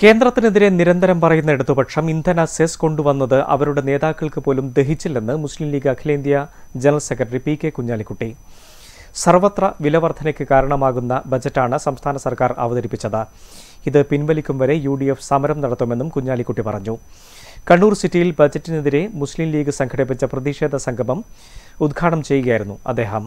കേന്ദ്രത്തിനെതിരെ നിരന്തരം പറയുന്ന ഇടതുപക്ഷം ഇന്ധന സെസ് കൊണ്ടുവന്നത് അവരുടെ നേതാക്കൾക്ക് പോലും ദഹിച്ചില്ലെന്ന് മുസ്ലിം ലീഗ് അഖിലേന്ത്യാ general secretary P K Kunhalikutty സർവത്ര വിലവർധനയ്ക്ക് കാരണമാകുന്ന ബജറ്റാണ് സംസ്ഥാന സർക്കാർ അവതരിപ്പിച്ചത് ഇത് പിൻവലിക്കും വരെ യു ഡി എഫ് സമരം നടത്തുമെന്നും കുഞ്ഞാലിക്കുട്ടി പറഞ്ഞു കണ്ണൂർ സിറ്റിയിൽ ബജറ്റിനെതിരെ മുസ്ലിം ലീഗ് സംഘടിപ്പിച്ച പ്രതിഷേധ സംഗമം ഉദ്ഘാടനം ചെയ്യുകയായിരുന്നു അദ്ദേഹം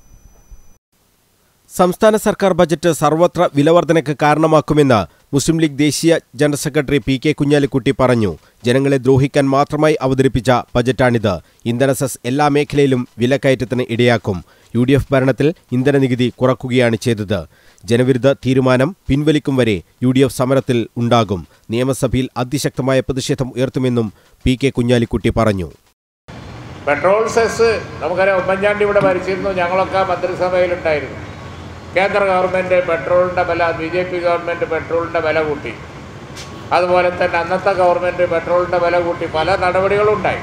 സംസ്ഥാന സർക്കാർ ബജറ്റ് സർവത്ര വിലവർധനയ്ക്ക് കാരണമാക്കുമെന്ന് മുസ്ലിം ലീഗ് ദേശീയ general secretary P K Kunhalikutty പറഞ്ഞു ജനങ്ങളെ ദ്രോഹിക്കാൻ മാത്രമായി അവതരിപ്പിച്ച ബജറ്റാണിത് ഇന്ധന സെസ് എല്ലാ മേഖലയിലും വിലക്കയറ്റത്തിന് ഇടയാക്കും യു ഡി എഫ് ഭരണത്തിൽ ഇന്ധന നികുതി കുറക്കുകയാണ് ചെയ്തത് ജനവിരുദ്ധ തീരുമാനം പിൻവലിക്കും വരെ യു ഡി എഫ് സമരത്തിൽ ഉണ്ടാകും നിയമസഭയിൽ അതിശക്തമായ പ്രതിഷേധം ഉയർത്തുമെന്നും പി കെ കുഞ്ഞാലിക്കുട്ടി പറഞ്ഞു പെട്രോൾ സെസ് നമുക്കറിയാം ഉമ്മൻചാണ്ടി ഇവിടെ ഭരിച്ചിരുന്നു ഞങ്ങളൊക്കെ മന്ത്രിസഭയിലുണ്ടായിരുന്നു കേന്ദ്ര ഗവൺമെൻറ് പെട്രോളിൻ്റെ വില ബി ജെ പി ഗവൺമെൻറ് പെട്രോളിൻ്റെ വില കൂട്ടി അതുപോലെ തന്നെ അന്നത്തെ ഗവൺമെൻറ് പെട്രോളിൻ്റെ വില കൂട്ടി പല നടപടികളും ഉണ്ടായി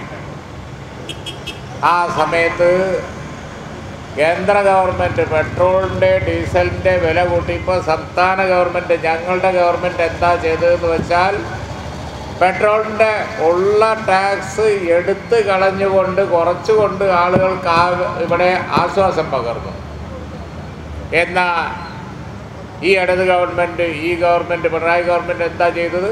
ആ സമയത്ത് കേന്ദ്ര ഗവൺമെൻറ് പെട്രോളിൻ്റെ ഡീസലിൻ്റെ വില കൂട്ടിയപ്പോൾ സംസ്ഥാന ഗവൺമെൻറ് ഞങ്ങളുടെ ഗവൺമെൻറ് എന്താ ചെയ്തതെന്ന് വെച്ചാൽ പെട്രോളിൻ്റെ ഉള്ള ടാക്സ് എടുത്ത് കളഞ്ഞുകൊണ്ട് കുറച്ചുകൊണ്ട് ആളുകൾക്ക് ആ ഇവിടെ ആശ്വാസം പകർന്നു എന്നാ ഈ ഇടത് ഗവൺമെൻറ് ഈ ഗവൺമെൻറ് പിണറായി ഗവൺമെൻറ് എന്താ ചെയ്തത്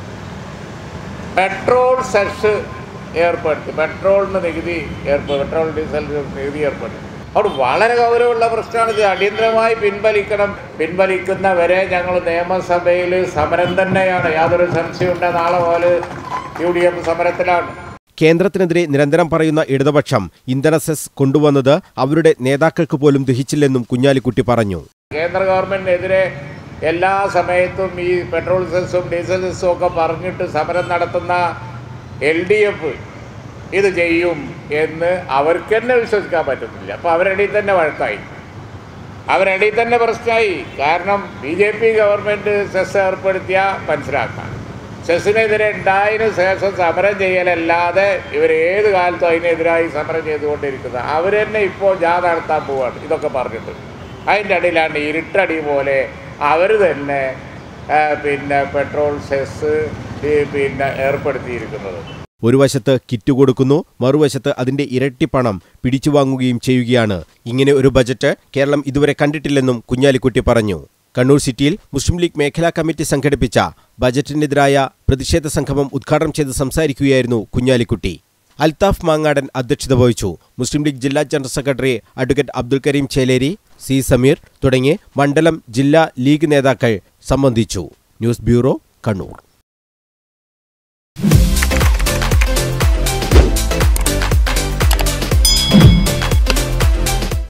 പെട്രോൾ സെസ് ഏർപ്പെടുത്തി പെട്രോളിന് നികുതി ഏർപ്പെടുത്തി പെട്രോൾ ഡീസലിന് നികുതി ഏർപ്പെടുത്തി അവിടെ വളരെ ഗൗരവമുള്ള പ്രശ്നമാണിത് അടിയന്തരമായി പിൻവലിക്കണം പിൻവലിക്കുന്നവരെ ഞങ്ങൾ നിയമസഭയിൽ സമരം തന്നെയാണ് യാതൊരു സംശയമുണ്ട് നാളെ പോലെ യു ഡി എഫ് സമരത്തിലാണ് കേന്ദ്രത്തിനെതിരെ നിരന്തരം പറയുന്ന ഇടതുപക്ഷം ഇന്ധന സെസ് കൊണ്ടുവന്നത് അവരുടെ നേതാക്കൾക്ക് പോലും ദഹിച്ചില്ലെന്നും കുഞ്ഞാലിക്കുട്ടി പറഞ്ഞു കേന്ദ്ര ഗവൺമെൻറ്റിനെതിരെ എല്ലാ സമയത്തും ഈ പെട്രോൾ സെസ്സും ഡീസൽ സെസ്സും ഒക്കെ പറഞ്ഞിട്ട് സമരം നടത്തുന്ന എൽ ഡി എഫ് ഇത് ചെയ്യും എന്ന് അവർക്ക് തന്നെ വിശ്വസിക്കാൻ പറ്റുന്നില്ല അപ്പോൾ അവരിടയിൽ തന്നെ വഴക്കായി അവരിടയിൽ തന്നെ പ്രശ്നമായി കാരണം B J P government cess ഏർപ്പെടുത്തിയ മനസ്സിലാക്കാം സെസ്സിനെതിരെ ഉണ്ടായതിനു ശേഷം സമരം ചെയ്യലല്ലാതെ ഇവർ ഏത് കാലത്തും അതിനെതിരായി സമരം ചെയ്തുകൊണ്ടിരിക്കുന്നത് അവർ തന്നെ ഇപ്പോൾ ജാഥ നടത്താൻ പോവാണ് ഇതൊക്കെ പറഞ്ഞിട്ട് അതിൻ്റെ അടിയിലാണ് ഇരുട്ടടി പോലെ അവർ തന്നെ ആ, പിന്നെ പെട്രോൾ സെസ് ഈ പിന്നെ ഏർപ്പെടുത്തിയിരിക്കുന്നത് ഒരു വശത്ത് കിറ്റ് കൊടുക്കുന്നു മറുവശത്ത് അതിന്റെ ഇരട്ടി പണം പിടിച്ചു വാങ്ങുകയും ചെയ്യുകയാണ് ഇങ്ങനെ ഒരു ബജറ്റ് കേരളം ഇതുവരെ കണ്ടിട്ടില്ലെന്നും കുഞ്ഞാലിക്കുട്ടി പറഞ്ഞു കണ്ണൂർ സിറ്റിയിൽ മുസ്ലിം ലീഗ് മേഖലാ കമ്മിറ്റി സംഘടിപ്പിച്ച ബജറ്റിനെതിരായ പ്രതിഷേധ സംഗമം ഉദ്ഘാടനം ചെയ്ത് സംസാരിക്കുകയായിരുന്നു കുഞ്ഞാലിക്കുട്ടി അൽതാഫ് മാങ്ങാടൻ അധ്യക്ഷത വഹിച്ചു മുസ്ലിം ലീഗ് ജില്ലാ general secretary advocate Abdul Kareem Cheleri C Sameer തുടങ്ങി മണ്ഡലം ജില്ലാ ലീഗ് നേതാക്കൾ സംബന്ധിച്ചു ന്യൂസ് ബ്യൂറോ കണ്ണൂർ